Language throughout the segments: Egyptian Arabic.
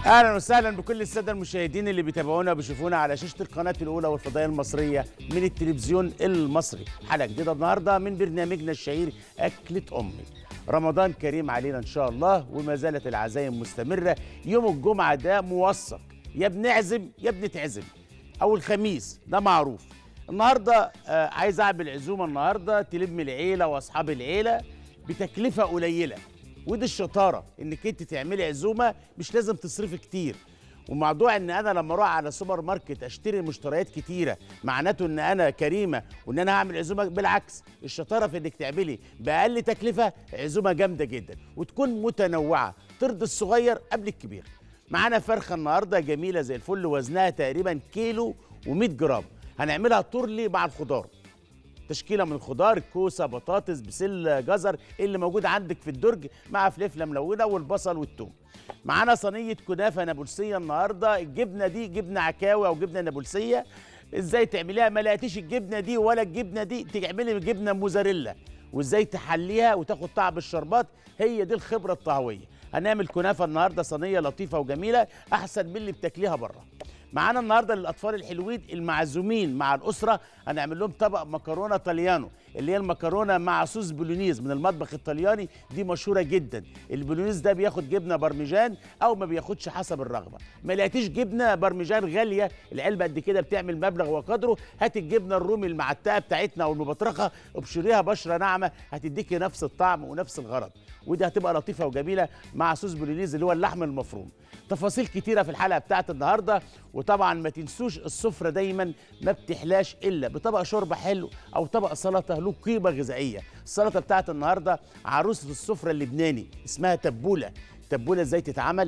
اهلا وسهلا بكل الساده المشاهدين اللي بيتابعونا وبيشوفونا على شاشه القناه الاولى والفضائيه المصريه من التلفزيون المصري حلقه جديده النهارده من برنامجنا الشهير اكله امي رمضان كريم علينا ان شاء الله وما زالت العزايم مستمره يوم الجمعه ده موثق يا بنعزم يا بنتعزم او الخميس ده معروف النهارده آه عايز اعمل عزومه النهارده تلم العيله واصحاب العيله بتكلفه قليله ودي الشطاره انك انت تعملي عزومه مش لازم تصرفي كتير وموضوع ان انا لما اروح على سوبر ماركت اشتري مشتريات كتيره معناته ان انا كريمه وان انا هعمل عزومه بالعكس الشطاره في انك تعملي باقل تكلفه عزومه جامده جدا وتكون متنوعه ترضي الصغير قبل الكبير معانا فرخه النهارده جميله زي الفل وزنها تقريبا كيلو و100 جرام هنعملها تورلي مع الخضار تشكيله من الخضار كوسه بطاطس بسله جزر اللي موجود عندك في الدرج مع فلفله ملونه والبصل والثوم معانا صينيه كنافه نابلسيه النهارده الجبنه دي جبنه عكاوي او جبنه نابلسيه ازاي تعمليها ما لقيتيش الجبنه دي ولا الجبنه دي تعملي جبنه موزاريلا وازاي تحليها وتاخد طعم الشربات هي دي الخبره الطهويه هنعمل كنافه النهارده صينيه لطيفه وجميله احسن من اللي بتاكليها بره معانا النهارده للاطفال الحلوين المعزومين مع الاسره هنعمل لهم طبق مكرونه طليانو اللي هي المكرونه مع صوص بولونيز من المطبخ الطلياني دي مشهوره جدا البولونيز ده بياخد جبنه برمجان او ما بياخدش حسب الرغبه ما لقيتيش جبنه برمجان غاليه العلبه قد كده بتعمل مبلغ وقدره هات الجبنه الرومي المعتقه بتاعتنا او المبطرخه ابشريها بشره ناعمه هتديكي نفس الطعم ونفس الغرض ودي هتبقى لطيفه وجميله مع صوص بولونيز اللي هو اللحم المفروم تفاصيل كتيره في الحلقه بتاعت النهارده وطبعا ما تنسوش السفره دايما ما بتحلاش الا بطبق شوربه حلو او طبق سلطه له قيمه غذائيه السلطه بتاعت النهارده عروسه السفره اللبناني اسمها تبوله التبوله ازاي تتعمل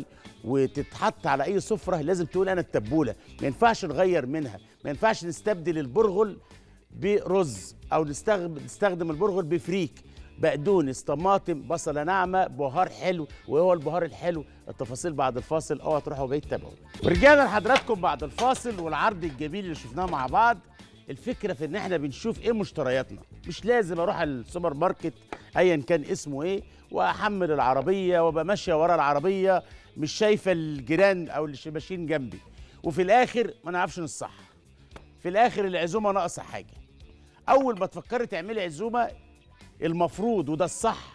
وتتحط على اي سفره لازم تقول انا التبوله ما ينفعش نغير منها ما ينفعش نستبدل البرغل برز او نستخدم نستخدم البرغل بفريك بقدونس طماطم بصله ناعمه بهار حلو وهو البهار الحلو التفاصيل بعد الفاصل اوعى تروحوا بعيد تابعوا ورجعنا لحضراتكم بعد الفاصل والعرض الجميل اللي شفناه مع بعض الفكره في ان احنا بنشوف ايه مشترياتنا مش لازم اروح السوبر ماركت ايا كان اسمه ايه واحمل العربيه وابقى ماشيه ورا العربيه مش شايفه الجيران او اللي ماشيين جنبي وفي الاخر ما نعرفش الصح في الاخر العزومه ناقصه حاجه اول ما تفكري تعملي عزومه المفروض وده الصح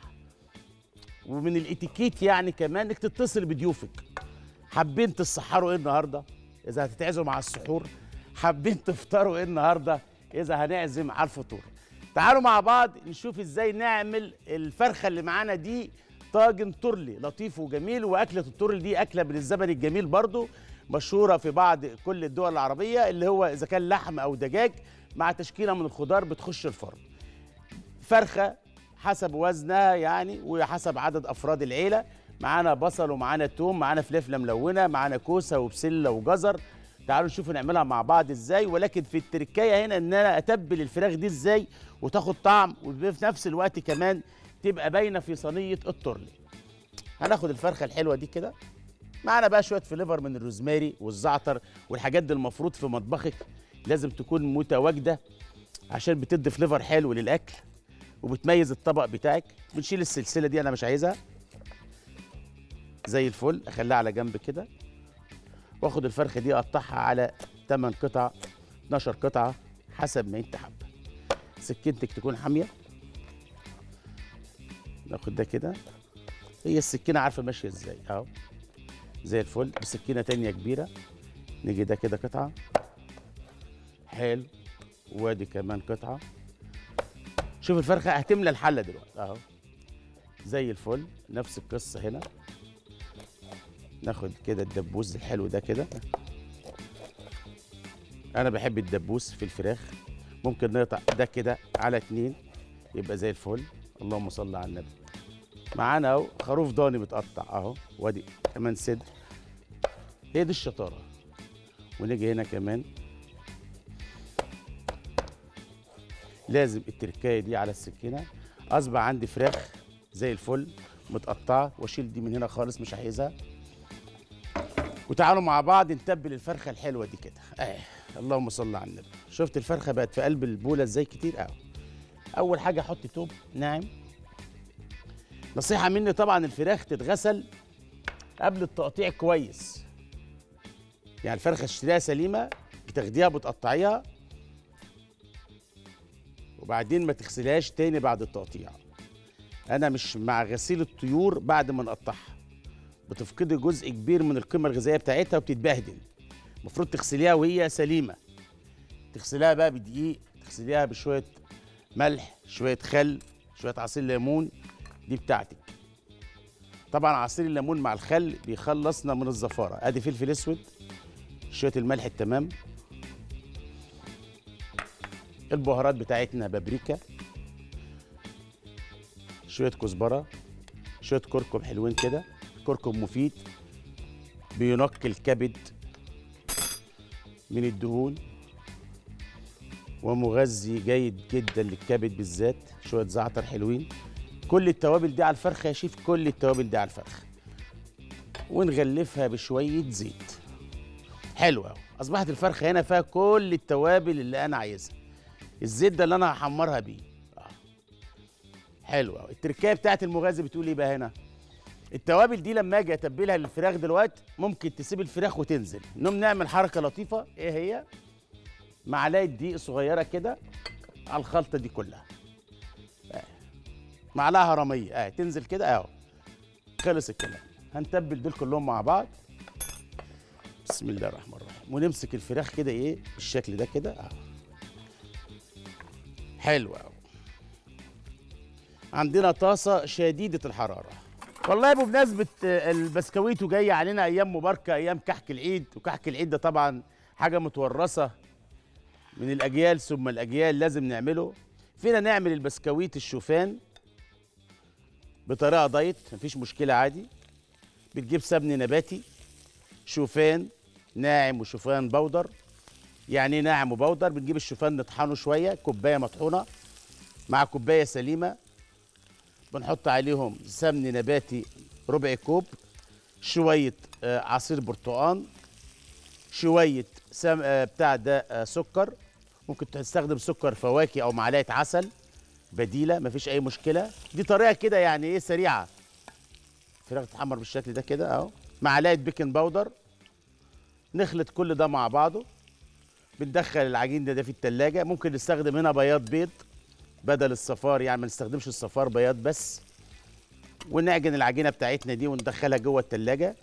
ومن الاتيكيت يعني كمان انك تتصل بضيوفك حابين تسحروا ايه النهارده اذا هتتعزوا مع السحور حابين تفطروا ايه النهارده اذا هنعزم على الفطور تعالوا مع بعض نشوف ازاي نعمل الفرخه اللي معانا دي طاجن ترلي لطيف وجميل واكله الترلي دي اكله من الزمن الجميل برضو مشهوره في بعض كل الدول العربيه اللي هو اذا كان لحم او دجاج مع تشكيله من الخضار بتخش الفرن فرخه حسب وزنها يعني وحسب عدد افراد العيله معانا بصل ومعانا توم معانا فلفله ملونه معانا كوسه وبسله وجزر تعالوا نشوف نعملها مع بعض ازاي ولكن في التركايه هنا ان انا اتبل الفراخ دي ازاي وتاخد طعم وفي نفس الوقت كمان تبقى باينه في صينيه الترلي هناخد الفرخه الحلوه دي كده معانا بقى شويه فليفر من الروزماري والزعتر والحاجات دي المفروض في مطبخك لازم تكون متواجده عشان بتدي فليفر حلو للاكل وبتميز الطبق بتاعك بنشيل السلسله دي انا مش عايزها زي الفل اخليها على جنب كده واخد الفرخه دي اقطعها على 8 قطع 12 قطعه حسب ما انت حابه سكينتك تكون حاميه ناخد ده كده هي السكينه عارفه ماشيه ازاي اهو زي الفل بسكينه تانية كبيره نيجي ده كده قطعه حلو وادي كمان قطعه شوف الفرخه هتملى الحله دلوقتي اهو زي الفل نفس القصه هنا ناخد كده الدبوس الحلو ده كده انا بحب الدبوس في الفراخ ممكن نقطع ده كده على اتنين يبقى زي الفل اللهم صل على النبي معانا اهو خروف ضاني متقطع اهو وادي كمان صدر هي دي الشطاره ونيجي هنا كمان لازم التركايه دي على السكينه اصبح عندي فراخ زي الفل متقطعه واشيل دي من هنا خالص مش عايزها وتعالوا مع بعض نتبل الفرخه الحلوه دي كده اه اللهم صل على النبي شفت الفرخه بقت في قلب البوله ازاي كتير اهو اول حاجه احط توب ناعم نصيحه مني طبعا الفراخ تتغسل قبل التقطيع كويس يعني الفرخه تشتريها سليمه بتاخديها بتقطعيها وبعدين ما تغسلهاش تاني بعد التقطيع انا مش مع غسيل الطيور بعد ما نقطعها بتفقدي جزء كبير من القيمه الغذائيه بتاعتها وبتتبهدل المفروض تغسليها وهي سليمه تغسليها بقى بدقيق تغسليها بشويه ملح شويه خل شويه عصير ليمون دي بتاعتك طبعا عصير الليمون مع الخل بيخلصنا من الزفاره ادي فلفل اسود شويه الملح التمام البهارات بتاعتنا بابريكا شويه كزبره شويه كركم حلوين كده كركم مفيد بينقي الكبد من الدهون ومغذي جيد جدا للكبد بالذات شويه زعتر حلوين كل التوابل دي على الفرخه يا شيف كل التوابل دي على الفرخه ونغلفها بشويه زيت حلوه أوي. اصبحت الفرخه هنا فيها كل التوابل اللي انا عايزها الزيت ده اللي انا هحمرها بيه آه. حلوه أوي. التركية بتاعت المغذي بتقول ايه بقى هنا التوابل دي لما اجي اتبلها للفراخ دلوقتي ممكن تسيب الفراخ وتنزل نقوم نعمل حركه لطيفه ايه هي معلقه دقيق صغيره كده على الخلطه دي كلها آه. معلقه هرميه اه تنزل كده اهو خلص الكلام هنتبل دول كلهم مع بعض بسم الله الرحمن الرحيم ونمسك الفراخ كده ايه بالشكل ده كده اهو حلو قوي عندنا طاسه شديده الحراره والله بمناسبه آه، البسكويت وجاي علينا ايام مباركه ايام كحك العيد وكحك العيد ده طبعا حاجه متورثه من الاجيال ثم الاجيال لازم نعمله فينا نعمل البسكويت الشوفان بطريقه دايت مفيش مشكله عادي بتجيب سمن نباتي شوفان ناعم وشوفان بودر يعني ايه ناعم وبودر بنجيب الشوفان نطحنه شويه كوبايه مطحونه مع كوبايه سليمه بنحط عليهم سمن نباتي ربع كوب شويه آه، عصير برتقان شويه سم... آه، بتاع ده آه، سكر ممكن تستخدم سكر فواكه او معلقه عسل بديله مفيش اي مشكله دي طريقه كده يعني ايه سريعه الفراخ تتحمر بالشكل ده كده اهو معلقه بيكنج باودر نخلط كل ده مع بعضه بندخل العجين ده, ده في التلاجة ممكن نستخدم هنا بياض بيض بدل الصفار يعني ما نستخدمش الصفار بياض بس ونعجن العجينه بتاعتنا دي وندخلها جوه التلاجة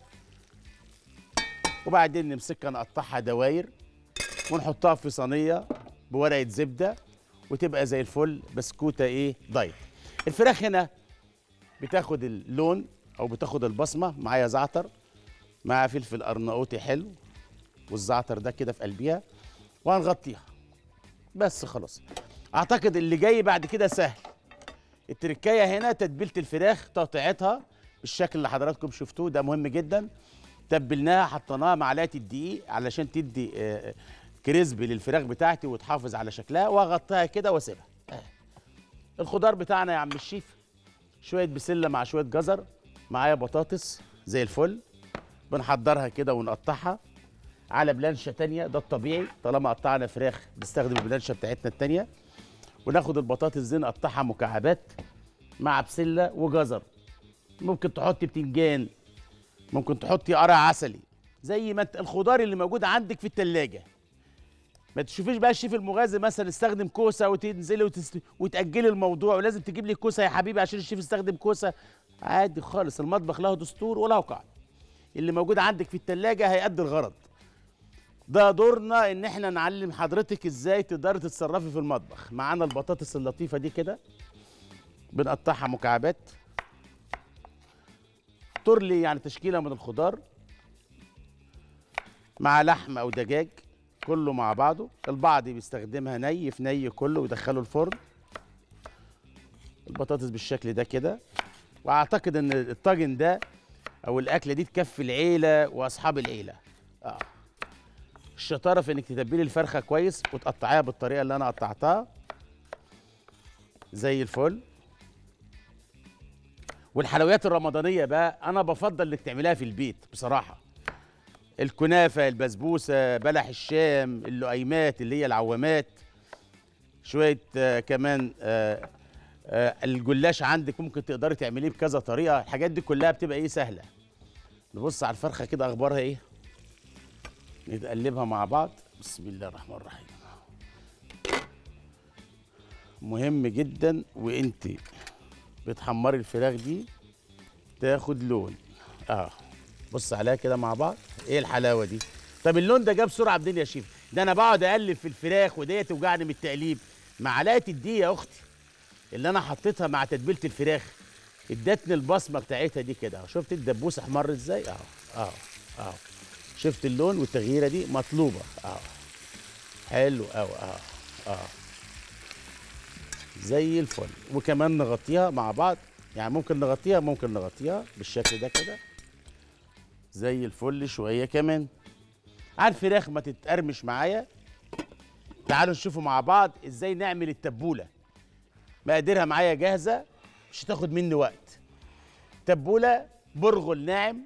وبعدين نمسكها نقطعها دواير ونحطها في صينيه بورقه زبده وتبقى زي الفل بسكوته ايه دايت الفراخ هنا بتاخد اللون او بتاخد البصمه معايا زعتر مع فلفل ارناؤوطي حلو والزعتر ده كده في قلبيها وهنغطيها بس خلاص اعتقد اللي جاي بعد كده سهل التركايه هنا تتبيله الفراخ تقطيعتها بالشكل اللي حضراتكم شفتوه ده مهم جدا تبلناها حطيناها معلقه الدقيق علشان تدي آه، كريسبي للفراخ بتاعتي وتحافظ على شكلها واغطيها كده واسيبها آه. الخضار بتاعنا يا عم الشيف شويه بسله مع شويه جزر معايا بطاطس زي الفل بنحضرها كده ونقطعها على بلانشه تانية ده الطبيعي طالما قطعنا فراخ بنستخدم البلانشه بتاعتنا التانية وناخد البطاطس دي نقطعها مكعبات مع بسله وجزر ممكن تحطي بتنجان ممكن تحطي قرع عسلي زي ما انت الخضار اللي موجود عندك في التلاجة ما تشوفيش بقى الشيف المغازي مثلا استخدم كوسه وتنزلي وتست... وتاجلي الموضوع ولازم تجيب لي كوسه يا حبيبي عشان الشيف استخدم كوسه عادي خالص المطبخ له دستور وله قاعده اللي موجود عندك في التلاجة هيأدي الغرض ده دورنا ان احنا نعلم حضرتك ازاي تقدري تتصرفي في المطبخ معانا البطاطس اللطيفه دي كده بنقطعها مكعبات ترلي يعني تشكيله من الخضار مع لحم او دجاج كله مع بعضه البعض بيستخدمها ني في ني كله ويدخله الفرن البطاطس بالشكل ده كده واعتقد ان الطاجن ده او الاكله دي تكفي العيله واصحاب العيله اه الشطاره في انك تتبلي الفرخه كويس وتقطعيها بالطريقه اللي انا قطعتها زي الفل والحلويات الرمضانيه بقى انا بفضل انك تعمليها في البيت بصراحه الكنافه البسبوسه بلح الشام اللقيمات اللي هي العوامات شويه آه كمان آه آه الجلاش عندك ممكن تقدري تعمليه بكذا طريقه الحاجات دي كلها بتبقى ايه سهله نبص على الفرخه كده اخبارها ايه نقلبها مع بعض بسم الله الرحمن الرحيم مهم جدا وانت بتحمري الفراخ دي تاخد لون اه بص عليها كده مع بعض ايه الحلاوه دي طب اللون ده جاب بسرعه منين يا شيف ده انا بقعد اقلب في الفراخ ودي توجعني من التقليب معلقه الدقيق يا اختي اللي انا حطيتها مع تتبيله الفراخ ادتني البصمه بتاعتها دي كده شفت الدبوس احمر ازاي اهو اهو اهو شفت اللون والتغييره دي مطلوبه اهو حلو قوي اهو اهو زي الفل وكمان نغطيها مع بعض يعني ممكن نغطيها ممكن نغطيها بالشكل ده كده زي الفل شويه كمان على الفراخ ما تتقرمش معايا تعالوا نشوفوا مع بعض ازاي نعمل التبوله مقاديرها معايا جاهزه مش هتاخد مني وقت تبوله برغل ناعم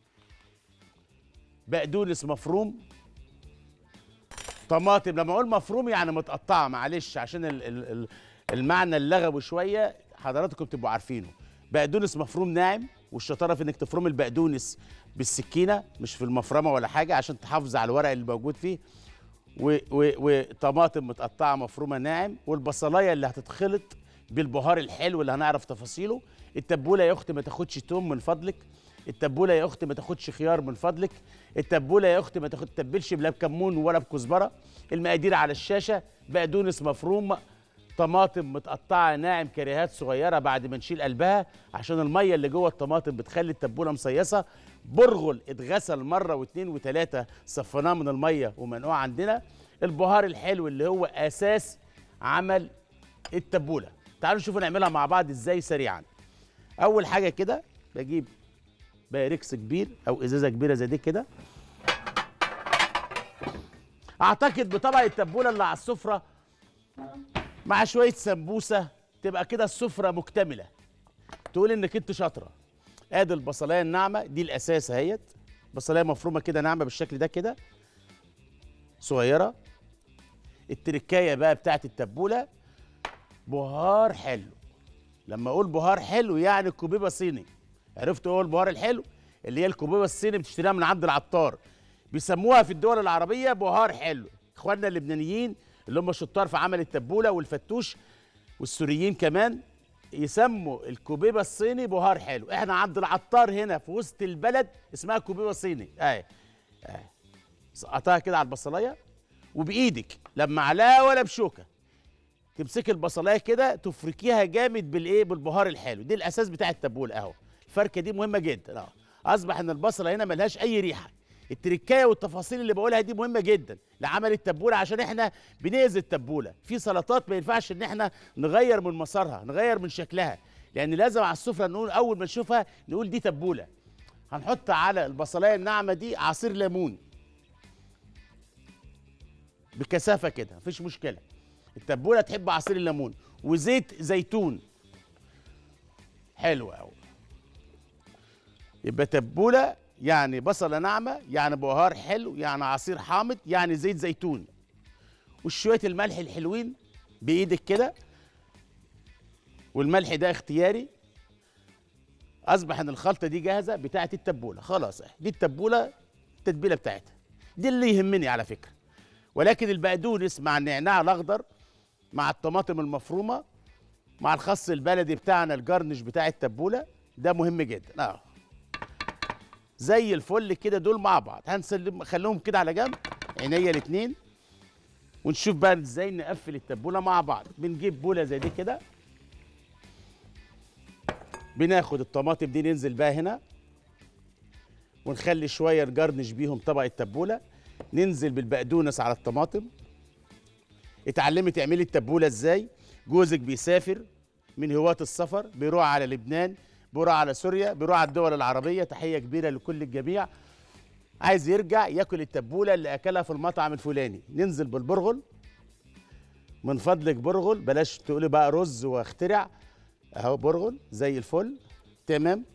بقدونس مفروم طماطم لما اقول مفروم يعني متقطعه معلش عشان ال ال ال المعنى اللغوي شويه حضراتكم تبقوا عارفينه بقدونس مفروم ناعم والشطاره في انك تفرم البقدونس بالسكينه مش في المفرمه ولا حاجه عشان تحافظ على الورق اللي موجود فيه و- و- وطماطم متقطعه مفرومه ناعم والبصلايه اللي هتتخلط بالبهار الحلو اللي هنعرف تفاصيله التبوله يا اختي ما تاخدش توم من فضلك التبوله يا اختي ما تاخدش خيار من فضلك التبوله يا اختي ما تاخد تتبلش لا بكمون ولا بكزبره المقادير على الشاشه بقدونس مفروم طماطم متقطعه ناعم كريهات صغيره بعد ما نشيل قلبها عشان الميه اللي جوه الطماطم بتخلي التبوله مصيصه برغل اتغسل مره واثنين وثلاثه صفيناه من الميه ومنقوع عندنا البهار الحلو اللي هو اساس عمل التبوله تعالوا نشوفوا نعملها مع بعض ازاي سريعا اول حاجه كده بجيب بايركس كبير او ازازه كبيره زي دي كده اعتقد بطبق التبوله اللي على السفره مع شويه سمبوسه تبقى كده السفره مكتمله تقول انك انت شاطره ادي البصلايه الناعمه دي الاساس اهيت بصلايه مفرومه كده ناعمه بالشكل ده كده صغيره التركايه بقى بتاعت التبوله بهار حلو لما اقول بهار حلو يعني كوبيبه صيني عرفت ايه هو البهار الحلو اللي هي الكوبيبه الصيني بتشتريها من عند العطار بيسموها في الدول العربيه بهار حلو اخواننا اللبنانيين اللي هم شطار في عمل التبوله والفتوش والسوريين كمان يسموا الكوبيبه الصيني بهار حلو احنا عند العطار هنا في وسط البلد اسمها كوبيبه صيني اهي اهي سقطها كده على البصلايه وبايدك لا بمعلقه ولا بشوكه تمسكي البصلايه كده تفركيها جامد بالايه بالبهار الحلو دي الاساس بتاع التبوله اهو الفركه دي مهمه جدا اه اصبح ان البصله هنا ملهاش اي ريحه التركايه والتفاصيل اللي بقولها دي مهمه جدا لعمل التبوله عشان احنا بنأذي التبوله في سلطات ما ينفعش ان احنا نغير من مسارها نغير من شكلها لان لازم على السفره نقول اول ما نشوفها نقول دي تبوله هنحط على البصلايه الناعمه دي عصير ليمون بكثافه كده مفيش مشكله التبوله تحب عصير الليمون وزيت زيتون حلو قوي يبقى تبوله يعني بصله ناعمه يعني بهار حلو يعني عصير حامض يعني زيت زيتون وشويه الملح الحلوين بايدك كده والملح ده اختياري اصبح ان الخلطه دي جاهزه بتاعه التبوله خلاص دي التبوله التتبيله بتاعتها دي اللي يهمني على فكره ولكن البقدونس مع النعناع الاخضر مع الطماطم المفرومه مع الخس البلدي بتاعنا الجرنش بتاع التبوله ده مهم جدا اه زي الفل كده دول مع بعض هنسلم خليهم كده على جنب عينيا الاثنين ونشوف بقى ازاي نقفل التبوله مع بعض بنجيب بوله زي دي كده بناخد الطماطم دي ننزل بقى هنا ونخلي شويه نجرنش بيهم طبق التبوله ننزل بالبقدونس على الطماطم اتعلمي تعملي التبوله ازاي جوزك بيسافر من هواة السفر بيروح على لبنان بيروح على سوريا بيروح على الدول العربية تحية كبيرة لكل الجميع عايز يرجع ياكل التبولة اللي أكلها في المطعم الفلاني ننزل بالبرغل من فضلك برغل بلاش تقولي بقى رز واخترع اهو برغل زي الفل تمام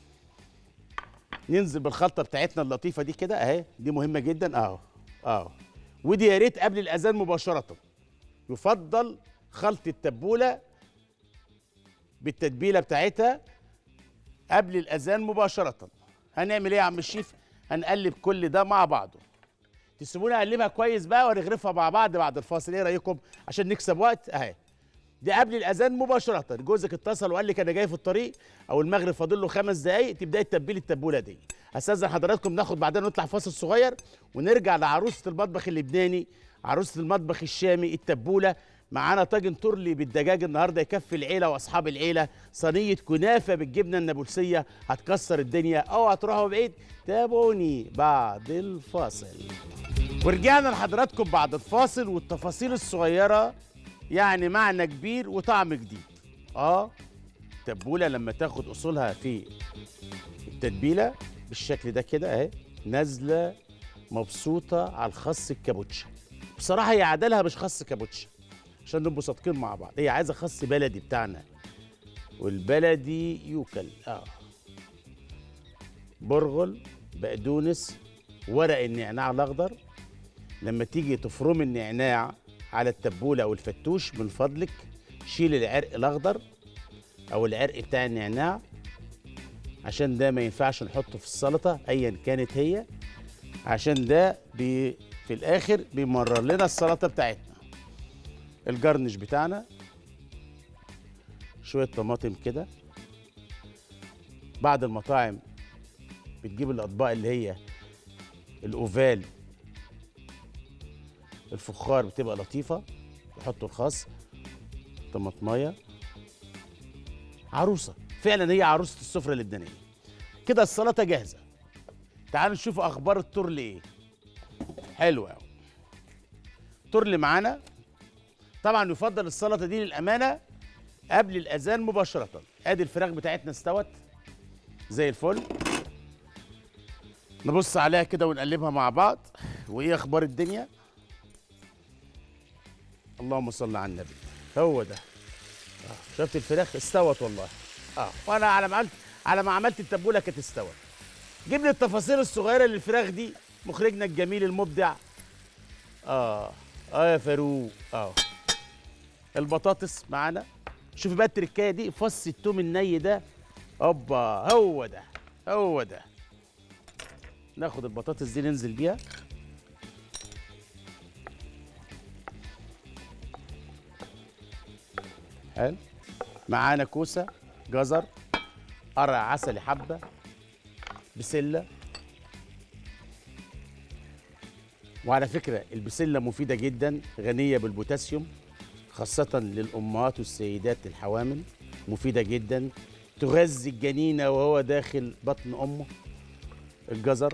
ننزل بالخلطه بتاعتنا اللطيفه دي كده اهي دي مهمه جدا اهو اهو ودي يا ريت قبل الاذان مباشره يفضل خلط التبوله بالتتبيله بتاعتها قبل الاذان مباشره هنعمل ايه يا عم الشيف هنقلب كل ده مع بعضه تسيبوني اقلبها كويس بقى ونغرفها مع بعض بعد الفاصل ايه رايكم عشان نكسب وقت اهي دي قبل الاذان مباشره جوزك اتصل وقال لك انا جاي في الطريق او المغرب فاضل له خمس دقائق تبداي تتبلي التبوله دي استاذن حضراتكم ناخد بعدين نطلع فاصل صغير ونرجع لعروسه المطبخ اللبناني عروسه المطبخ الشامي التبوله معانا طاجن تورلي بالدجاج النهارده يكفي العيله واصحاب العيله صينيه كنافه بالجبنه النابلسيه هتكسر الدنيا او هتروحوا بعيد تابعوني بعد الفاصل ورجعنا لحضراتكم بعد الفاصل والتفاصيل الصغيره يعني معنى كبير وطعم جديد اه التبوله لما تاخد اصولها في التتبيله بالشكل ده كده اهي نازله مبسوطه على الخس الكابوتشا بصراحه هي عدلها مش خس كابوتشا عشان نبقوا صادقين مع بعض هي عايزه خس بلدي بتاعنا والبلدي يوكل اه برغل بقدونس ورق النعناع الاخضر لما تيجي تفرم النعناع على التبوله او الفتوش من فضلك شيل العرق الاخضر او العرق بتاع النعناع عشان ده ما ينفعش نحطه في السلطه ايا كانت هي عشان ده بي في الاخر بيمرر لنا السلطه بتاعتنا الجرنش بتاعنا شويه طماطم كده بعض المطاعم بتجيب الاطباق اللي هي الاوفال الفخار بتبقى لطيفه يحطوا الخس طماطمايه عروسه فعلا هي عروسه السفره اللبنانيه كده السلطه جاهزه تعالوا نشوف اخبار التورلي ايه حلو قوي تورلي معانا طبعا يفضل السلطه دي للامانه قبل الاذان مباشره ادي الفراخ بتاعتنا استوت زي الفل نبص عليها كده ونقلبها مع بعض وايه اخبار الدنيا اللهم صل على النبي هو ده آه. شفت الفراخ استوت والله اه وانا على ما عملت على ما عملت التبوله كانت استوت جيب لي التفاصيل الصغيره للفراخ دي مخرجنا الجميل المبدع اه اه يا فاروق اه البطاطس معانا شوفي بقى التركايه دي فص التوم الني ده اوبا هو ده هو ده ناخد البطاطس دي ننزل بيها حلو معانا كوسه جزر قرع عسلي حبه بسله وعلى فكره البسله مفيده جدا غنيه بالبوتاسيوم خاصه للامهات والسيدات الحوامل مفيده جدا تغذي الجنين وهو داخل بطن امه الجزر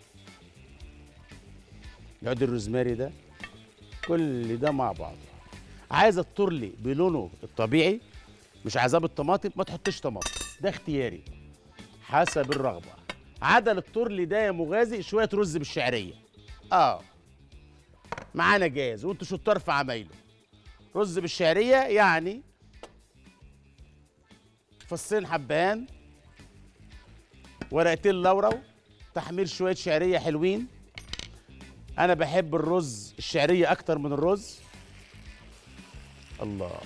العود الروزماري ده كل ده مع بعض عايزه الترلي بلونه الطبيعي مش عايزاه بالطماطم ما تحطش طماطم ده اختياري حسب الرغبه عدل الترلي ده يا مغازي شويه رز بالشعريه اه معانا جاهز وانتوا شطار في عمايله رز بالشعريه يعني فصين حبان ورقتين لورا تحمير شويه شعريه حلوين انا بحب الرز الشعريه اكتر من الرز الله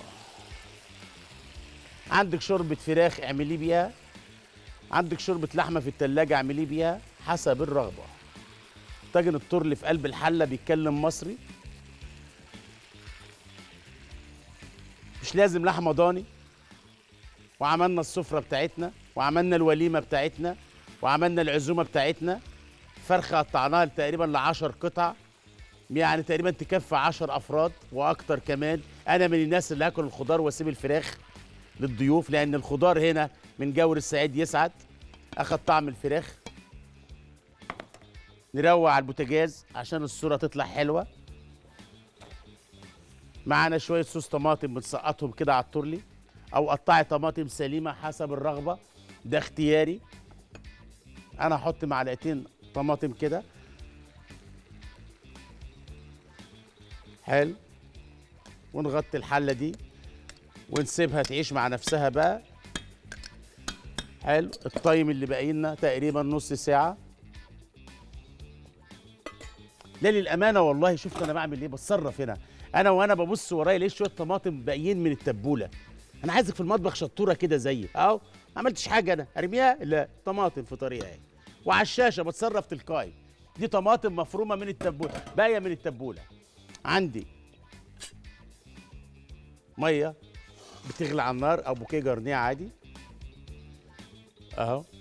عندك شوربه فراخ اعمليه بيها عندك شوربه لحمه في التلاجة اعمليه بيها حسب الرغبه طاجن الترل في قلب الحله بيتكلم مصري مش لازم لحمه ضاني وعملنا السفره بتاعتنا وعملنا الوليمه بتاعتنا وعملنا العزومه بتاعتنا فرخه قطعناها تقريبا ل 10 قطع يعني تقريبا تكفي 10 افراد واكتر كمان انا من الناس اللي هاكل الخضار واسيب الفراخ للضيوف لان الخضار هنا من جور السعيد يسعد اخد طعم الفراخ نروق على البوتاجاز عشان الصوره تطلع حلوه معانا شويه صوص طماطم بنسقطهم كده على التورلي او قطعي طماطم سليمه حسب الرغبه ده اختياري انا هحط معلقتين طماطم كده حلو ونغطي الحله دي ونسيبها تعيش مع نفسها بقى حلو الطيم اللي باقي لنا تقريبا نص ساعه لا للامانه والله شفت انا بعمل ايه بتصرف هنا انا وانا ببص ورايا لقيت شويه طماطم باقيين من التبوله انا عايزك في المطبخ شطوره كده زيي اهو ما عملتش حاجه انا ارميها لا طماطم في طريقها اهي وعلى الشاشه بتصرف تلقائي دي طماطم مفرومه من التبوله باقيه من التبوله عندي ميه بتغلي على النار او بوكيه جرنيه عادي اهو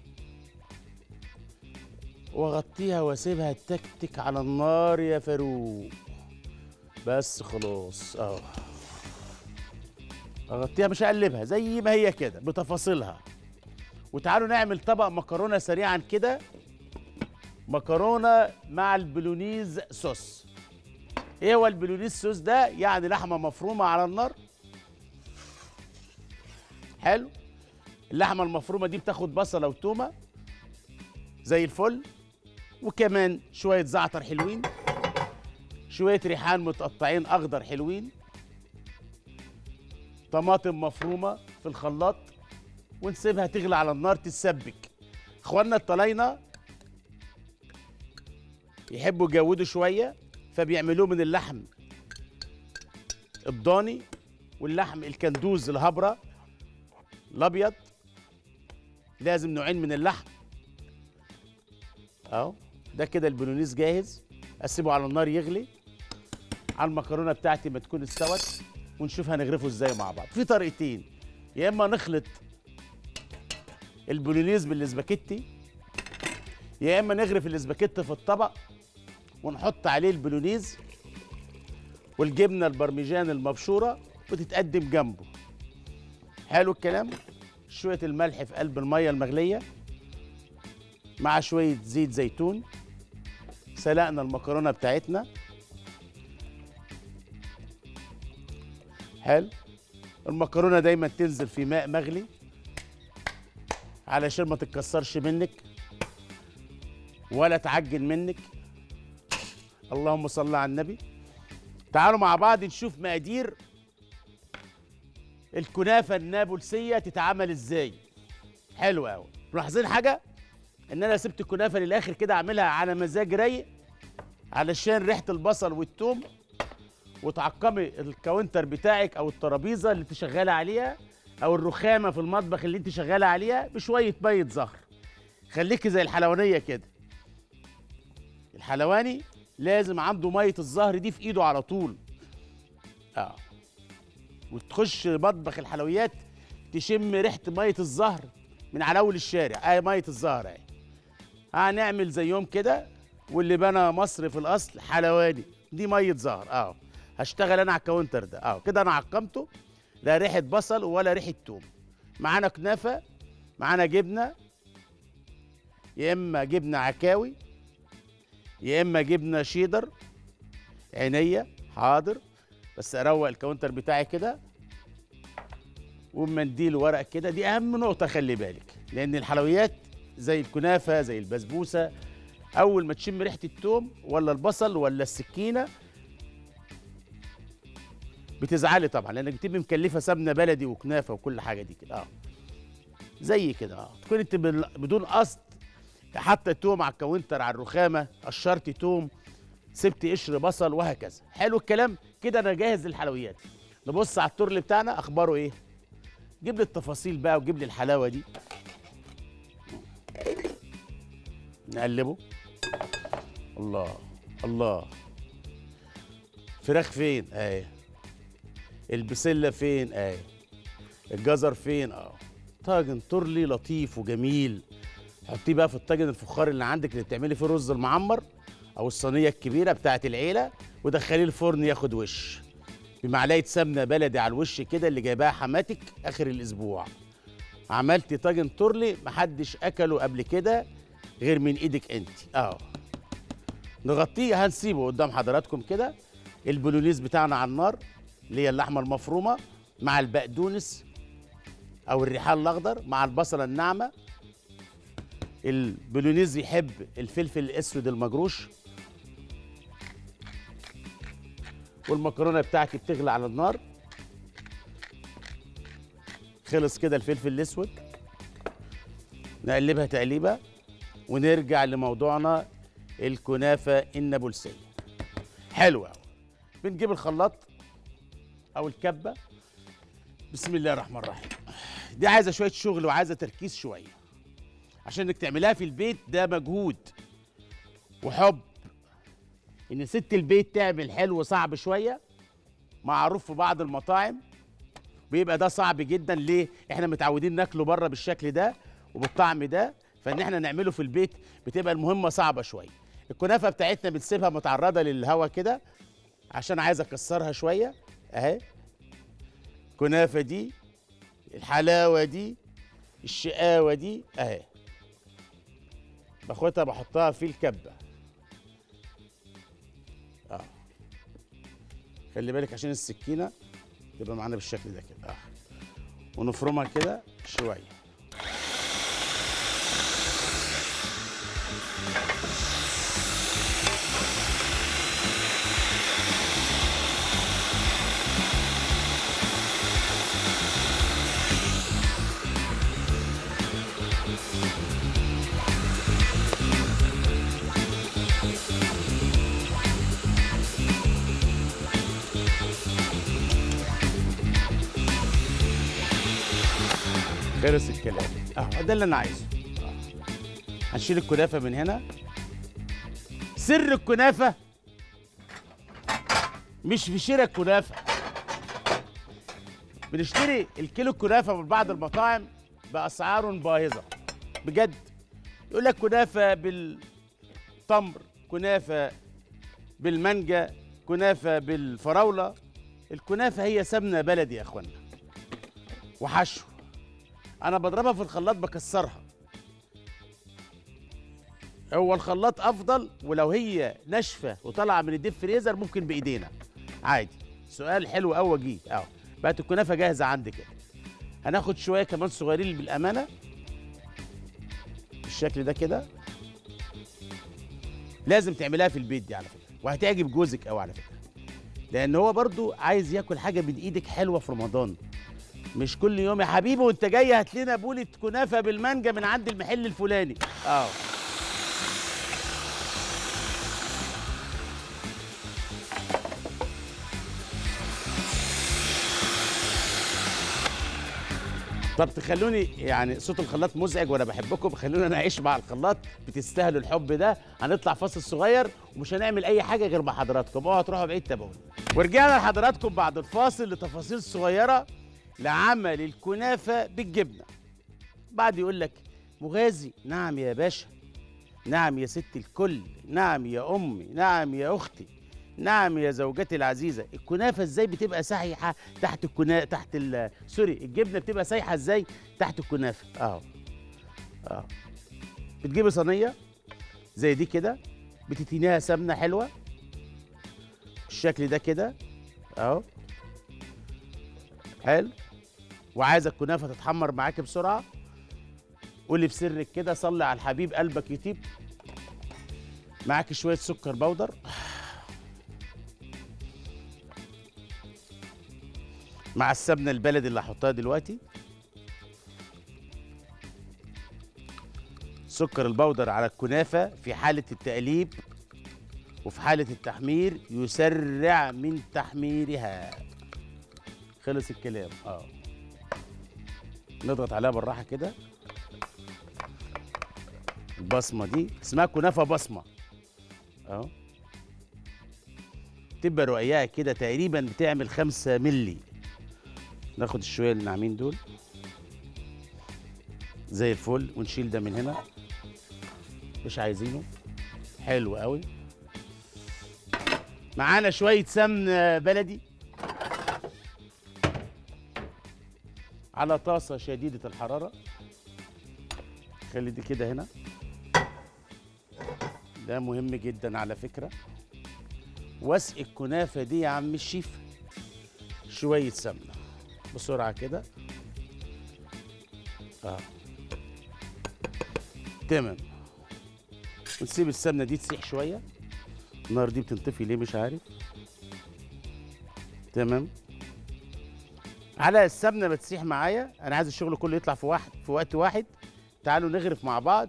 واغطيها واسيبها تكتك على النار يا فاروق بس خلاص اهو اغطيها مش هقلبها زي ما هي كده بتفاصيلها وتعالوا نعمل طبق مكرونه سريعا كده مكرونه مع البلونيز صوص ايه هو البلونيز صوص ده يعني لحمه مفرومه على النار حلو اللحمه المفرومه دي بتاخد بصله وتومه زي الفل وكمان شويه زعتر حلوين شويه ريحان متقطعين اخضر حلوين طماطم مفرومه في الخلاط ونسيبها تغلي على النار تتسبك اخواننا الطلاينه يحبوا يجودوا شويه فبيعملوه من اللحم الضاني واللحم الكندوز الهبره الابيض لازم نوعين من اللحم اهو ده كده البولونيز جاهز اسيبه على النار يغلي على المكرونه بتاعتي ما تكون استوت ونشوف هنغرفه ازاي مع بعض في طريقتين يا اما نخلط البولونيز بالاسباجيتي يا اما نغرف الاسباجيتي في الطبق ونحط عليه البولونيز والجبنه البرمجان المبشوره وتتقدم جنبه حلو الكلام شويه الملح في قلب الميه المغليه مع شويه زيت زيتون سلقنا المكرونه بتاعتنا حلو المكرونه دايما تنزل في ماء مغلي علشان ما تتكسرش منك ولا تعجن منك اللهم صل على النبي تعالوا مع بعض نشوف مقادير الكنافه النابلسيه تتعمل ازاي حلو قوي ملاحظين حاجه ان انا سبت الكنافه للاخر كده اعملها على مزاج رايق علشان ريحه البصل والثوم وتعقمي الكاونتر بتاعك او الترابيزه اللي انت شغاله عليها او الرخامه في المطبخ اللي انت شغاله عليها بشويه ميه زهر خليكي زي الحلوانيه كده الحلواني لازم عنده ميه الزهر دي في ايده على طول اه وتخش مطبخ الحلويات تشم ريحه ميه الزهر من على اول الشارع اهي ميه الزهر اهي هنعمل زيهم كده واللي بنى مصر في الاصل حلواني دي ميه زهر اه هشتغل انا على الكاونتر ده اه كده انا عقمته لا ريحه بصل ولا ريحه توم معانا كنافه معانا جبنه يا اما جبنه عكاوي يا اما جبنه شيدر عينيا حاضر بس اروق الكاونتر بتاعي كده ومنديل ورق كده دي اهم نقطه خلي بالك لان الحلويات زي الكنافه زي البسبوسه اول ما تشم ريحه التوم ولا البصل ولا السكينه بتزعلي طبعا لانك بتبقي مكلفه سمنه بلدي وكنافه وكل حاجه دي كده اه زي كده اه تكون انت بال- بدون قصد حاطه توم على الكاونتر على الرخامه قشرت توم سبت قشر بصل وهكذا حلو الكلام كده انا جاهز للحلويات نبص على التورل بتاعنا اخباره ايه جيب لي التفاصيل بقى وجيب لي الحلاوه دي نقلبه الله الله فراخ فين اهي البسله فين اهي الجزر فين اه طاجن تورلي لطيف وجميل حطيه بقى في الطاجن الفخار اللي عندك اللي بتعملي فيه الرز المعمر او الصينيه الكبيره بتاعه العيله ودخليه الفرن ياخد وش بمعلقه سمنه بلدي على الوش كده اللي جايباها حماتك اخر الاسبوع عملتي طاجن تورلي محدش اكله قبل كده غير من ايدك انت اه نغطيه هنسيبه قدام حضراتكم كده البولونيز بتاعنا على النار اللي هي اللحمه المفرومه مع البقدونس او الريحان الاخضر مع البصله الناعمه البولونيز يحب الفلفل الاسود المجروش والمكرونه بتاعتي بتغلي على النار خلص كده الفلفل الاسود نقلبها تقليبه ونرجع لموضوعنا الكنافه النابلسيه حلوه قوي بنجيب الخلاط او الكبه بسم الله الرحمن الرحيم دي عايزه شويه شغل وعايزه تركيز شويه عشان انك تعملها في البيت ده مجهود وحب ان ست البيت تعمل حلو صعب شويه معروف في بعض المطاعم بيبقى ده صعب جدا ليه احنا متعودين ناكله بره بالشكل ده وبالطعم ده فان احنا نعمله في البيت بتبقى المهمه صعبه شويه الكنافه بتاعتنا بنسيبها متعرضه للهواء كده عشان عايز اكسرها شويه اهي الكنافه دي الحلاوه دي الشقاوه دي اهي باخدها بحطها في الكبه اه خلي بالك عشان السكينه تبقى معانا بالشكل ده كده اه ونفرمها كده شويه خلص الكلام اهو ده اللي انا عايزه آه. هنشيل الكنافه من هنا سر الكنافه مش في شراء الكنافه بنشتري الكيلو الكنافه من بعض المطاعم باسعار باهظه بجد يقول لك كنافه بالتمر كنافه بالمانجا كنافه بالفراوله الكنافه هي سمنه بلدي يا اخوانا وحشو انا بضربها في الخلاط بكسرها هو الخلاط افضل ولو هي ناشفه وطالعه من الديب فريزر ممكن بايدينا عادي سؤال حلو قوي وجيه اهو بقت الكنافه جاهزه عندي كده هناخد شويه كمان صغيرين بالامانه بالشكل ده كده لازم تعملها في البيت دي على فكره وهتعجب جوزك قوي على فكره لان هو برضو عايز ياكل حاجه من ايدك حلوه في رمضان مش كل يوم يا حبيبي وانت جاي هات لنا بولة كنافه بالمانجا من عند المحل الفلاني اه طب تخلوني يعني صوت الخلاط مزعج وانا بحبكم خلونا انا اعيش مع الخلاط بتستاهلوا الحب ده هنطلع فاصل صغير ومش هنعمل اي حاجه غير مع حضراتكم اوعوا تروحوا بعيد تابعوني ورجعنا لحضراتكم بعد الفاصل لتفاصيل صغيره لعمل الكنافه بالجبنه بعد يقول لك مغازي نعم يا باشا نعم يا ست الكل نعم يا امي نعم يا اختي نعم يا زوجتي العزيزه الكنافه ازاي بتبقى سايحه تحت الكنا تحت ال... سوري الجبنه بتبقى سايحه ازاي تحت الكنافه اهو اه بتجيبي صينيه زي دي كده بتتينيها سمنه حلوه بالشكل ده كده اهو حلو وعايزه الكنافه تتحمر معاكي بسرعه قولي بسرك كده صلي على الحبيب قلبك يطيب معاكي شويه سكر بودر مع السمنه البلدي اللي هحطها دلوقتي سكر البودر على الكنافه في حاله التقليب وفي حاله التحمير يسرع من تحميرها خلص الكلام اه نضغط عليها بالراحه كده البصمه دي اسمها كنافه بصمه اهو تبقى رقيقه كده تقريبا بتعمل خمسة ملي ناخد الشويه الناعمين دول زي الفل ونشيل ده من هنا مش عايزينه حلو قوي معانا شويه سمن بلدي على طاسه شديده الحراره خلي دي كده هنا ده مهم جدا على فكره واسق الكنافه دي يا عم الشيف شويه سمنه بسرعه كده اه تمام ونسيب السمنه دي تسيح شويه النار دي بتنطفي ليه مش عارف تمام على السمنه ما تسيح معايا انا عايز الشغل كله يطلع في واحد في وقت واحد تعالوا نغرف مع بعض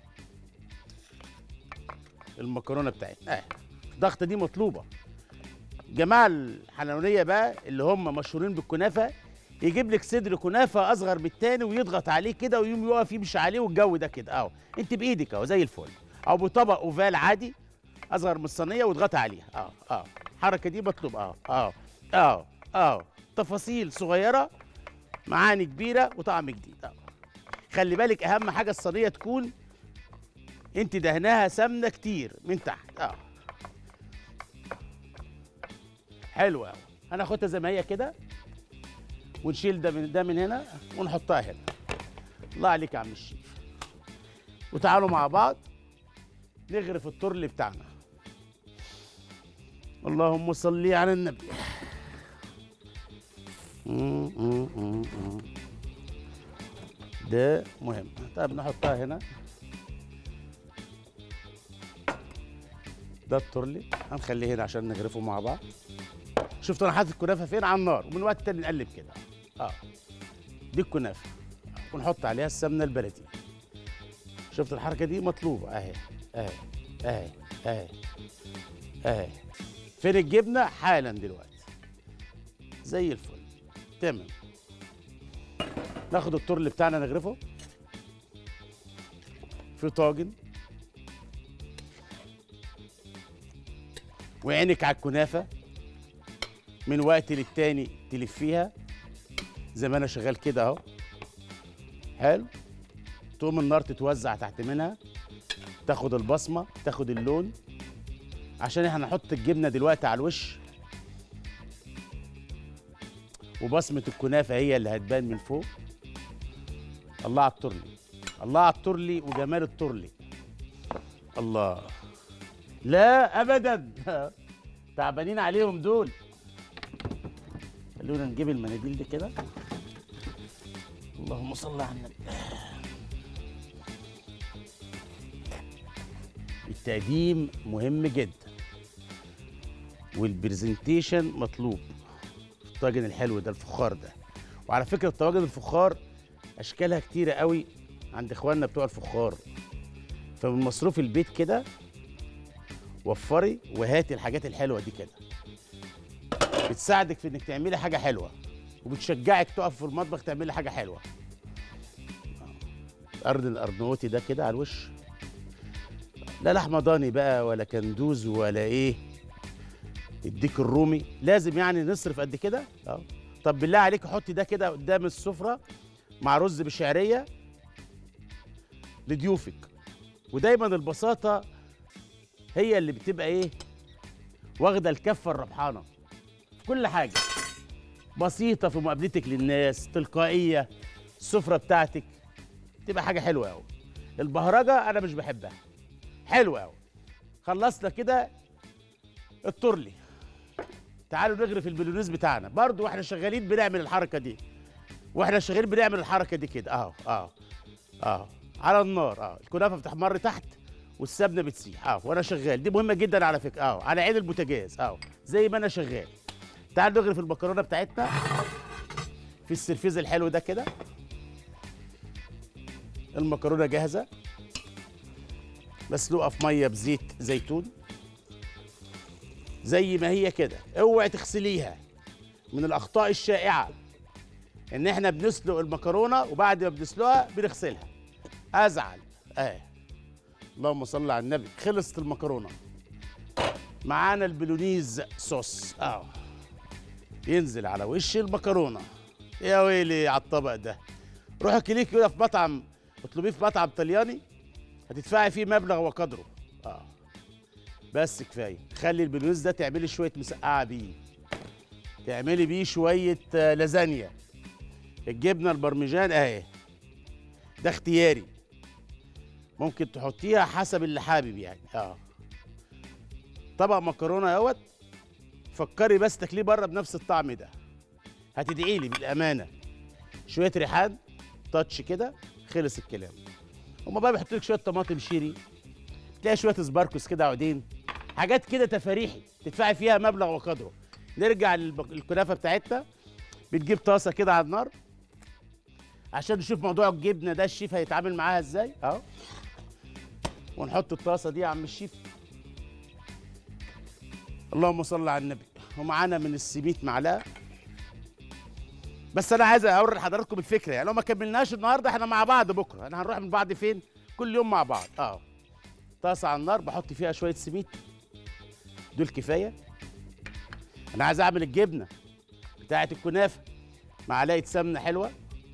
المكرونه بتاعتنا اه الضغطه دي مطلوبه جماعه الحلوانيه بقى اللي هم مشهورين بالكنافه يجيب لك صدر كنافه اصغر من التاني ويضغط عليه كده ويقوم يقف يمشي عليه والجو ده كده اهو انت بايدك اهو زي الفل او بطبق اوفال عادي اصغر من الصينيه واضغطي عليها اه اه الحركه دي مطلوب اه اه اه اه تفاصيل صغيره معاني كبيره وطعم جديد اه خلي بالك اهم حاجه الصينيه تكون انت دهناها سمنه كتير من تحت اه حلوه قوي هناخدها زي ما هي كده ونشيل ده من ده من هنا ونحطها هنا الله عليك يا عم الشيف وتعالوا مع بعض نغرف الترل بتاعنا اللهم صل على النبي مم، مم، مم، مم. ده مهم طيب نحطها هنا ده الترلي هنخليه هنا عشان نغرفه مع بعض شفتوا انا حاطط الكنافه فين على النار ومن وقت تاني نقلب كده اه دي الكنافه ونحط عليها السمنه البلدي شفت الحركه دي مطلوبه اهي اهي اهي اهي اهي فين الجبنه حالا دلوقتي زي الفل تمام ناخد الترل بتاعنا نغرفه في طاجن وعينك على الكنافه من وقت للتاني تلفيها زي ما انا شغال كده اهو حلو تقوم النار تتوزع تحت منها تاخد البصمه تاخد اللون عشان احنا هنحط الجبنه دلوقتي على الوش وبصمه الكنافه هي اللي هتبان من فوق الله على الترلي الله على الترلي وجمال الترلي الله لا ابدا تعبانين عليهم دول خلونا نجيب المناديل دي كده اللهم صل على النبي التقديم مهم جدا والبرزنتيشن مطلوب الطاجن الحلو ده الفخار ده وعلى فكره الطواجن الفخار اشكالها كتيره قوي عند اخواننا بتوع الفخار فمن مصروف البيت كده وفري وهاتي الحاجات الحلوه دي كده بتساعدك في انك تعملي حاجه حلوه وبتشجعك تقف في المطبخ تعملي حاجه حلوه ارض الارنوتي ده كده على الوش لا لحمه ضاني بقى ولا كندوز ولا ايه الديك الرومي لازم يعني نصرف قد كده اه طب بالله عليك حطي ده كده قدام السفره مع رز بشعريه لضيوفك ودايما البساطه هي اللي بتبقى ايه واخده الكفه الربحانه في كل حاجه بسيطه في مقابلتك للناس تلقائيه السفره بتاعتك تبقى حاجه حلوه قوي البهرجه انا مش بحبها حلوه قوي خلصنا كده الترلي تعالوا نغرف البولونيز بتاعنا برضو واحنا شغالين بنعمل الحركه دي واحنا شغالين بنعمل الحركه دي كده اهو اهو اهو على النار اه الكنافه بتحمر تحت والسمنه بتسيح اه وانا شغال دي مهمه جدا على فكره اه على عين البوتاجاز اه زي ما انا شغال تعالوا نغرف المكرونه بتاعتنا في السرفيز الحلو ده كده المكرونه جاهزه مسلوقه في ميه بزيت زيتون زي ما هي كده اوعي تغسليها من الاخطاء الشائعه ان احنا بنسلق المكرونه وبعد ما بنسلقها بنغسلها ازعل اه اللهم صل على النبي خلصت المكرونه معانا البلونيز صوص اه ينزل على وش المكرونه يا ويلي على الطبق ده روحي كليك كده في مطعم اطلبيه في مطعم طلياني هتدفعي فيه مبلغ وقدره اه بس كفايه خلي البلونيز ده تعملي شويه مسقعه بيه تعملي بيه شويه آه، لازانيا الجبنه البرمجان اهي ده اختياري ممكن تحطيها حسب اللي حابب يعني اه طبق مكرونه اهوت فكري بس تاكليه بره بنفس الطعم ده هتدعي لي بالامانه شويه ريحان تاتش كده خلص الكلام هما بقى بيحطوا لك شويه طماطم شيري تلاقي شويه سباركوس كده عودين حاجات كده تفاريحي تدفعي فيها مبلغ وقدره نرجع للب- للكنافه بتاعتنا بتجيب طاسه كده على النار عشان نشوف موضوع الجبنه ده الشيف هيتعامل معاها ازاي اهو ونحط الطاسه دي يا عم الشيف اللهم صل على النبي ومعانا من السميت معلقه بس انا عايز اوري لحضراتكم الفكره يعني لو ما كملناش النهارده احنا مع بعض بكره احنا هنروح من بعض فين كل يوم مع بعض اه طاسه على النار بحط فيها شويه سميد دول كفايه انا عايز اعمل الجبنه بتاعه الكنافه معلقه سمنه حلوه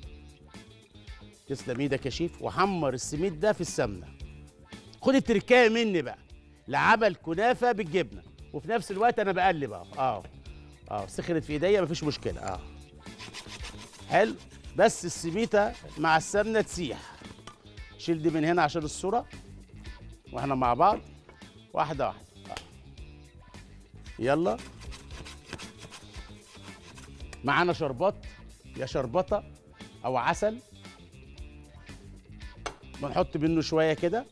تسلم ايدك يا شيف وحمر السميد ده في السمنه خد التركايه مني بقى لعمل كنافه بالجبنه وفي نفس الوقت انا بقلب اهو اه اه سخنت في ايديا مفيش مشكله اه حلو بس السميته مع السمنه تسيح شيل دي من هنا عشان الصوره واحنا مع بعض واحده واحده آه. يلا معانا شربات يا شربطه او عسل بنحط منه شويه كده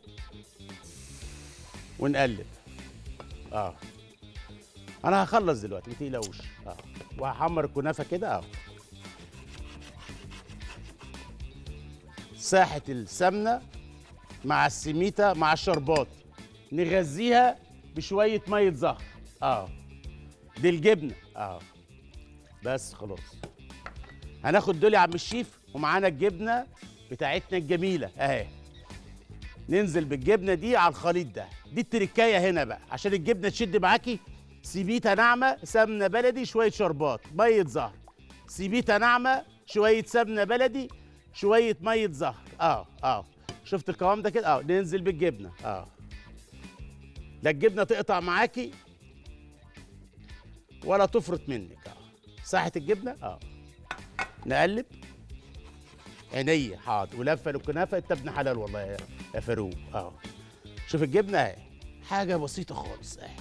ونقلب اه انا هخلص دلوقتي ما تقلقوش اه وهحمر الكنافه كده اه ساحه السمنه مع السميته مع الشربات نغذيها بشويه ميه زهر اه دي الجبنه اه بس خلاص هناخد دول يا عم الشيف ومعانا الجبنه بتاعتنا الجميله اهي ننزل بالجبنه دي على الخليط ده دي التركايه هنا بقى عشان الجبنه تشد معاكي سيبيتها ناعمه سمنه بلدي شويه شربات ميه زهر سيبيتها ناعمه شويه سمنه بلدي شويه ميه زهر اه اه شفت القوام ده كده اه ننزل بالجبنه اه لا الجبنه تقطع معاكي ولا تفرط منك اه ساحه الجبنه اه نقلب عينيا حاضر ولفه للكنافه انت ابن حلال والله يا, يا فاروق اه شوف الجبنه اهي حاجه بسيطه خالص اهي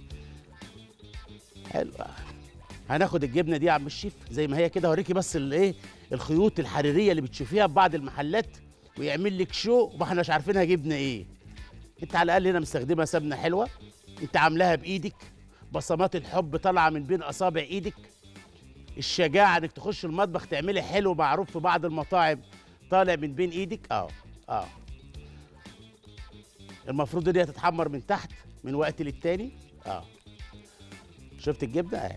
حلو آه. هناخد الجبنه دي يا عم الشيف زي ما هي كده اوريكي بس الايه الخيوط الحريريه اللي بتشوفيها في بعض المحلات ويعمل لك شو وما احناش عارفينها جبنه ايه انت على الاقل هنا مستخدمه سمنه حلوه انت عاملاها بايدك بصمات الحب طالعه من بين اصابع ايدك الشجاعه انك تخش المطبخ تعملي حلو معروف في بعض المطاعم طالع من بين ايدك اه اه المفروض ان هي تتحمر من تحت من وقت للتاني اه شفت الجبنه اهي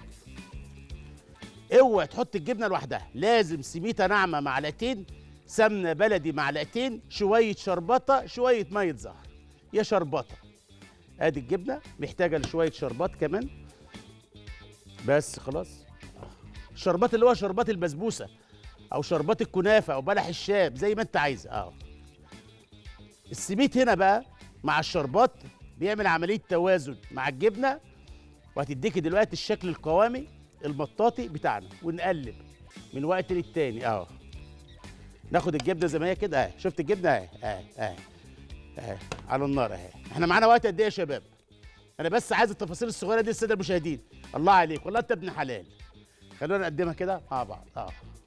اوعى تحط الجبنه لوحدها لازم سميته ناعمه معلقتين سمنه بلدي معلقتين شويه شربطه شويه ميه زهر يا شربطه ادي الجبنه محتاجه لشويه شربات كمان بس خلاص الشربات اللي هو شربات البسبوسه او شربات الكنافه او بلح الشام زي ما انت عايز اه السميت هنا بقى مع الشربات بيعمل عمليه توازن مع الجبنه وهتديكي دلوقتي الشكل القوامي المطاطي بتاعنا ونقلب من وقت للتاني اه ناخد الجبنه زي ما هي كده اهي شفت الجبنه اهي اهي اهي اهي على النار اهي احنا معانا وقت قد ايه يا شباب انا بس عايز التفاصيل الصغيره دي للساده المشاهدين الله عليك والله انت ابن حلال خلونا نقدمها كده مع بعض اه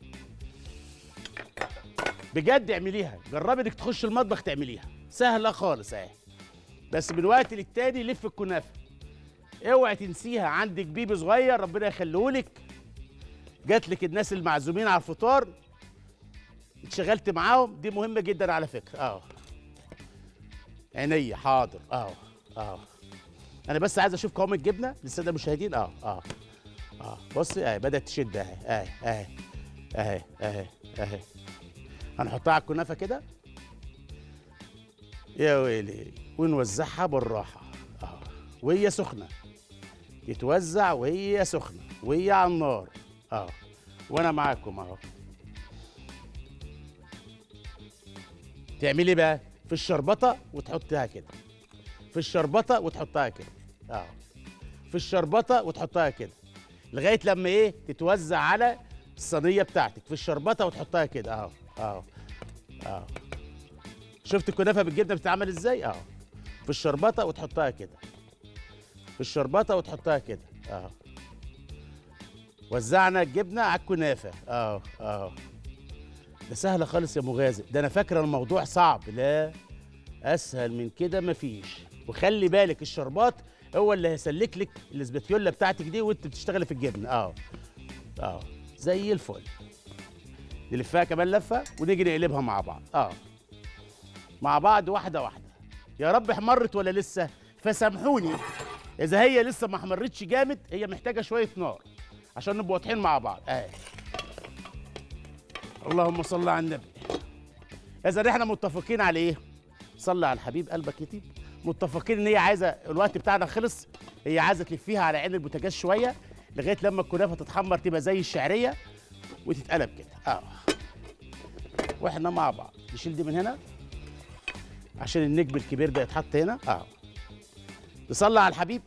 بجد اعمليها جربي انك تخش المطبخ تعمليها سهله خالص اهي بس من وقت للتاني لف الكنافه اوعي تنسيها عندك بيبي صغير ربنا يخليهولك جات لك الناس المعزومين على الفطار اتشغلت معاهم دي مهمه جدا على فكره اه عينيا حاضر اه اه انا بس عايز اشوف قوام الجبنه للساده المشاهدين اه اه اه بصي اهي بدات تشد اهي اهي اهي اهي اهي اهي هنحطها على الكنافه كده يا ويلي ونوزعها بالراحه اه وهي سخنه يتوزع وهي سخنه وهي على النار اه وانا معاكم اهو تعملي بقى في الشربطه وتحطيها كده في الشربطه وتحطها كده اه في الشربطه وتحطها كده لغايه لما ايه تتوزع على الصينيه بتاعتك في الشربطه وتحطها كده اهو اهو اهو شفت الكنافه بالجبنه بتتعمل ازاي اهو في الشربطه وتحطها كده في الشربطه وتحطها كده اهو وزعنا الجبنه على الكنافه اهو اهو ده سهله خالص يا مغازي ده انا فاكره الموضوع صعب لا اسهل من كده مفيش وخلي بالك الشربات هو اللي هيسلك لك الاسباتيولا بتاعتك دي وانت بتشتغلي في الجبنه اه اه زي الفل نلفها كمان لفه ونيجي نقلبها مع بعض اه مع بعض واحده واحده يا رب احمرت ولا لسه فسامحوني اذا هي لسه ما احمرتش جامد هي محتاجه شويه نار عشان نبقى واضحين مع بعض اه اللهم صل على النبي اذا احنا متفقين على ايه صلي على الحبيب قلبك يطيب متفقين ان هي عايزه الوقت بتاعنا خلص هي عايزه تلفيها على عين البوتاجاز شويه لغايه لما الكنافه تتحمر تبقى زي الشعريه وتتقلب كده اه واحنا مع بعض نشيل دي من هنا عشان النجم الكبير ده يتحط هنا اه نصلي على الحبيب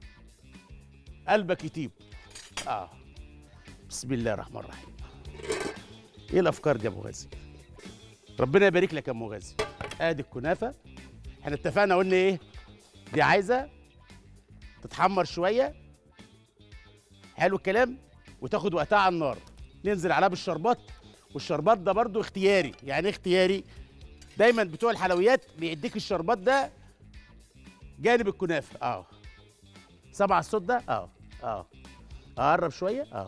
قلبك يطيب اه بسم الله الرحمن الرحيم ايه الافكار دي يا ابو غازي ربنا يبارك لك يا ام غازي ادي الكنافه احنا اتفقنا قلنا ايه دي عايزه تتحمر شويه حلو الكلام وتاخد وقتها على النار ننزل عليها بالشربات والشربات ده برضو اختياري يعني ايه اختياري دايما بتوع الحلويات بيديك الشربات ده جانب الكنافه اه سبع الصوت ده اه اه اقرب شويه اه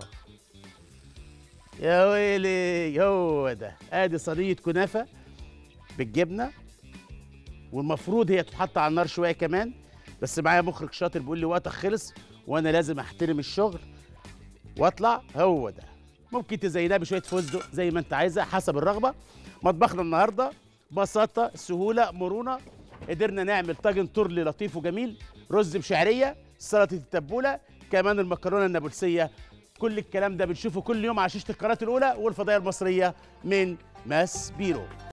يا ويلي هو ده ادي صينيه كنافه بالجبنه والمفروض هي تتحط على النار شويه كمان بس معايا مخرج شاطر بيقول لي وقتك خلص وانا لازم احترم الشغل واطلع هو ده ممكن تزينها بشويه فستق زي ما انت عايزه حسب الرغبه مطبخنا النهارده بساطه سهوله مرونه قدرنا نعمل طاجن ترلي لطيف وجميل رز بشعريه سلطه التبوله كمان المكرونه النابلسيه كل الكلام ده بنشوفه كل يوم على شاشه القناه الاولى والفضائيه المصريه من ماس بيرو